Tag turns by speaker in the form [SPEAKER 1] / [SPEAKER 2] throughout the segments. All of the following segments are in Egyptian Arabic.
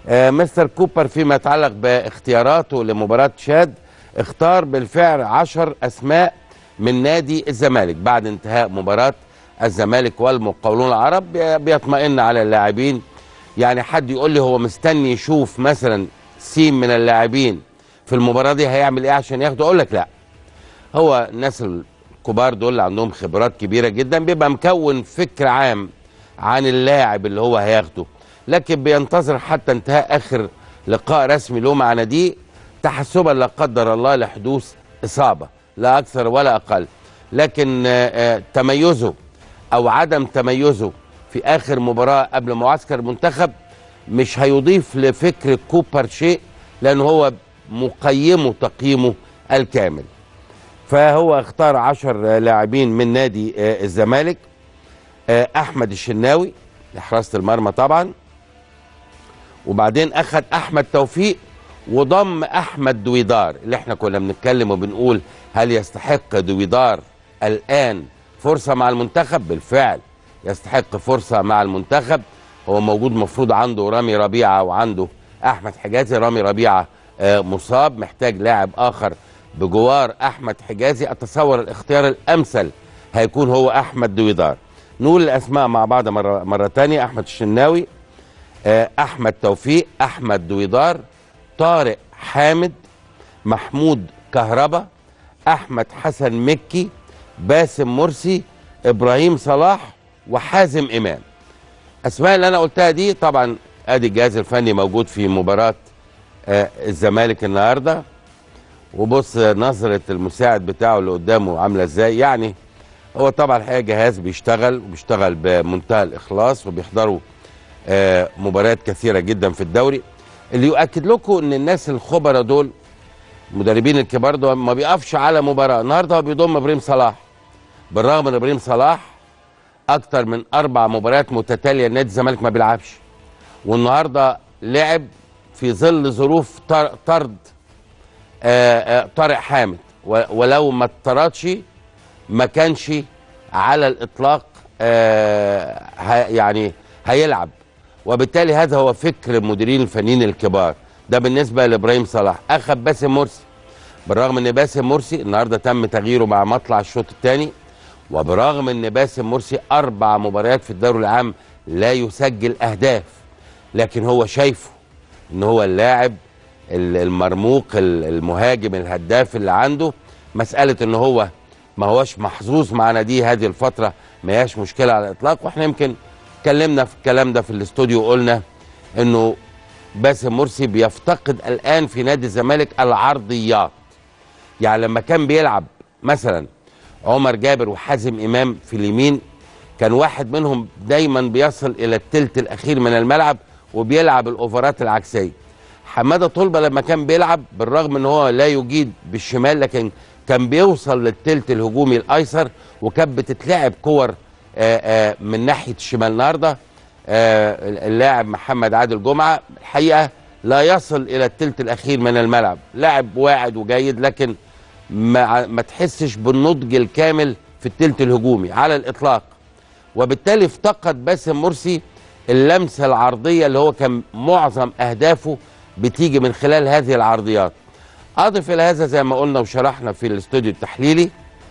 [SPEAKER 1] آه مستر كوبر فيما يتعلق باختياراته لمباراه شاد اختار بالفعل عشر اسماء من نادي الزمالك بعد انتهاء مباراه الزمالك والمقاولون العرب بي- بيطمئن على اللاعبين يعني حد يقول لي هو مستني يشوف مثلا سين من اللاعبين في المباراه دي هيعمل ايه عشان ياخده اقول لك لا هو الناس الكبار دول اللي عندهم خبرات كبيره جدا بيبقى مكون فكر عام عن اللاعب اللي هو هياخده لكن بينتظر حتى انتهاء اخر لقاء رسمي له مع ناديه تحسبا لا قدر الله لحدوث اصابه لا اكثر ولا اقل لكن آه، آه، تميزه او عدم تميزه في اخر مباراه قبل معسكر المنتخب مش هيضيف لفكر كوبر شيء لان هو مقيمه تقييمه الكامل فهو اختار عشر لاعبين من نادي آه، الزمالك آه، احمد الشناوي لحراسه المرمى طبعا وبعدين اخذ احمد توفيق وضم احمد دويدار اللي احنا كنا بنتكلم وبنقول هل يستحق دويدار الان فرصه مع المنتخب بالفعل يستحق فرصه مع المنتخب هو موجود مفروض عنده رامي ربيعه وعنده احمد حجازي رامي ربيعه آه، مصاب محتاج لاعب اخر بجوار احمد حجازي اتصور الاختيار الامثل هيكون هو احمد دويدار نقول الاسماء مع بعض مره مره ثانيه احمد الشناوي آه، احمد توفيق احمد دويدار طارق حامد محمود كهربا احمد حسن مكي باسم مرسي ابراهيم صلاح وحازم امام اسماء اللي انا قلتها دي طبعا ادي الجهاز الفني موجود في مباراه آه، الزمالك النهارده وبص نظره المساعد بتاعه اللي قدامه عامله ازاي يعني هو طبعا الحقيقه جهاز بيشتغل وبيشتغل بمنتهى الاخلاص وبيحضروا آه، مباريات كثيره جدا في الدوري اللي يؤكد لكم ان الناس الخبراء دول المدربين الكبار دول ما بيقفش على مباراه النهارده هو بيضم ابراهيم صلاح بالرغم ان ابراهيم صلاح اكتر من اربع مباريات متتاليه نادي الزمالك ما بيلعبش والنهارده لعب في ظل ظروف طر- طرد آه، آه، طارق حامد و- ولو ما اتطردش ما كانش على الاطلاق آه، ه- يعني هيلعب وبالتالي هذا هو فكر المديرين الفنيين الكبار ده بالنسبه لابراهيم صلاح اخذ باسم مرسي بالرغم ان باسم مرسي النهارده تم تغييره مع مطلع الشوط الثاني وبرغم ان باسم مرسي اربع مباريات في الدوري العام لا يسجل اهداف لكن هو شايفه ان هو اللاعب ال- المرموق ال- المهاجم الهداف اللي عنده مساله ان هو ما هوش محظوظ مع ناديه هذه الفتره ما هياش مشكله على الاطلاق واحنا يمكن اتكلمنا في الكلام ده في الاستوديو وقلنا انه باسم مرسي بيفتقد الان في نادي الزمالك العرضيات يعني لما كان بيلعب مثلا عمر جابر وحازم امام في اليمين كان واحد منهم دايما بيصل الى التلت الاخير من الملعب وبيلعب الاوفرات العكسيه حماده طلبه لما كان بيلعب بالرغم ان هو لا يجيد بالشمال لكن كان بيوصل للتلت الهجومي الايسر وكانت بتتلعب كور آه، آه، من ناحيه الشمال النهارده آه، اللاعب محمد عادل جمعه الحقيقه لا يصل الى التلت الاخير من الملعب لاعب واعد وجيد لكن ما, ما تحسش بالنضج الكامل في التلت الهجومي على الاطلاق وبالتالي افتقد باسم مرسي اللمسه العرضيه اللي هو كان معظم اهدافه بتيجي من خلال هذه العرضيات اضف الى هذا زي ما قلنا وشرحنا في الاستوديو التحليلي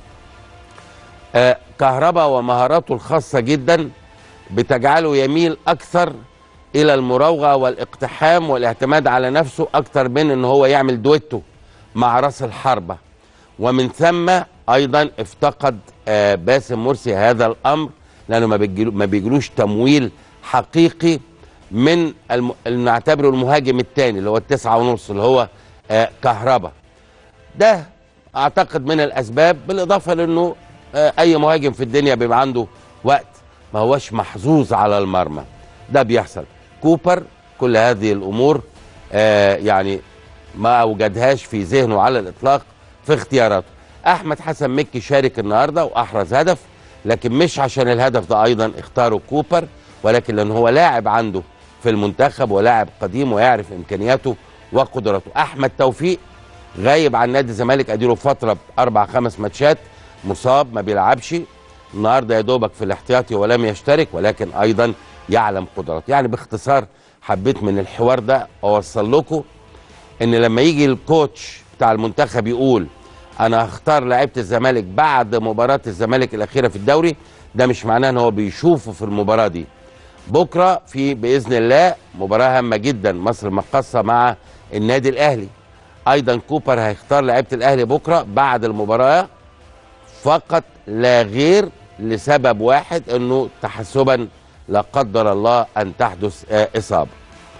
[SPEAKER 1] آه كهربا ومهاراته الخاصه جدا بتجعله يميل اكثر الى المراوغه والاقتحام والاعتماد على نفسه اكثر من ان هو يعمل دويتو مع راس الحربه ومن ثم ايضا افتقد آه باسم مرسي هذا الامر لانه ما بيجيلو ما بيجيلوش تمويل حقيقي من الم... اللي نعتبره المهاجم الثاني اللي هو التسعة ونص اللي هو آه كهربا ده اعتقد من الاسباب بالاضافه لانه آه اي مهاجم في الدنيا بيبقى عنده وقت ما هوش محظوظ على المرمى ده بيحصل كوبر كل هذه الامور آه يعني ما اوجدهاش في ذهنه على الاطلاق في اختياراته احمد حسن مكي شارك النهارده واحرز هدف لكن مش عشان الهدف ده ايضا اختاروا كوبر ولكن لان هو لاعب عنده في المنتخب ولاعب قديم ويعرف امكانياته وقدراته احمد توفيق غايب عن نادي الزمالك اديله فتره اربع خمس ماتشات مصاب ما بيلعبش النهارده يا دوبك في الاحتياطي ولم يشترك ولكن ايضا يعلم قدراته يعني باختصار حبيت من الحوار ده اوصل لكم ان لما يجي الكوتش بتاع المنتخب يقول انا هختار لعيبه الزمالك بعد مباراه الزمالك الاخيره في الدوري ده مش معناه ان هو بيشوفه في المباراه دي بكره في باذن الله مباراه هامه جدا مصر المقاصه مع النادي الاهلي ايضا كوبر هيختار لعيبه الاهلي بكره بعد المباراه فقط لا غير لسبب واحد انه تحسبا لا قدر الله ان تحدث آه، اصابه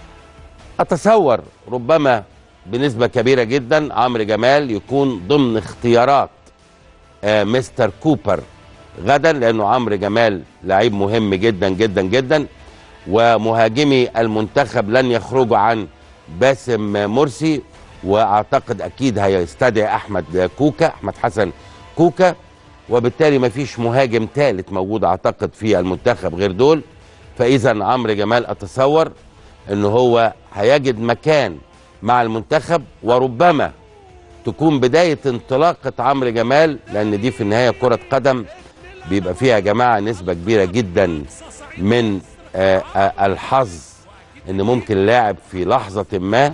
[SPEAKER 1] اتصور ربما بنسبه كبيره جدا عمرو جمال يكون ضمن اختيارات آه، مستر كوبر غدا لانه عمرو جمال لعيب مهم جدا جدا جدا ومهاجمي المنتخب لن يخرجوا عن باسم مرسي واعتقد اكيد هيستدعي احمد كوكا احمد حسن كوكا وبالتالي ما فيش مهاجم ثالث موجود اعتقد في المنتخب غير دول فاذا عمرو جمال اتصور انه هو هيجد مكان مع المنتخب وربما تكون بدايه انطلاقه عمرو جمال لان دي في النهايه كره قدم بيبقى فيها يا جماعه نسبه كبيره جدا من آه، آه، الحظ ان ممكن لاعب في لحظه ما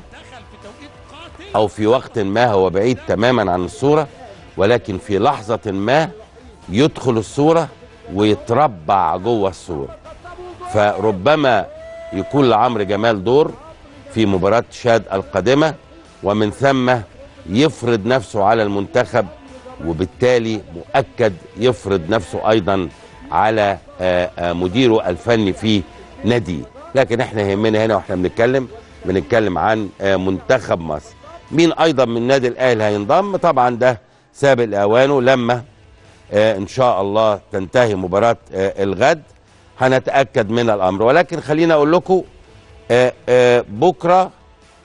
[SPEAKER 1] او في وقت ما هو بعيد تماما عن الصوره ولكن في لحظه ما يدخل الصوره ويتربع جوه الصوره فربما يكون لعمرو جمال دور في مباراه شاد القادمه ومن ثم يفرض نفسه على المنتخب وبالتالي مؤكد يفرض نفسه ايضا على آه، آه، مديره الفني في ناديه لكن احنا يهمنا هنا واحنا بنتكلم بنتكلم عن آه، منتخب مصر مين ايضا من النادي الاهلي هينضم طبعا ده سابق لاوانه لما آه، ان شاء الله تنتهي مباراه آه، الغد هنتاكد من الامر ولكن خلينا اقول لكم آه، آه، بكره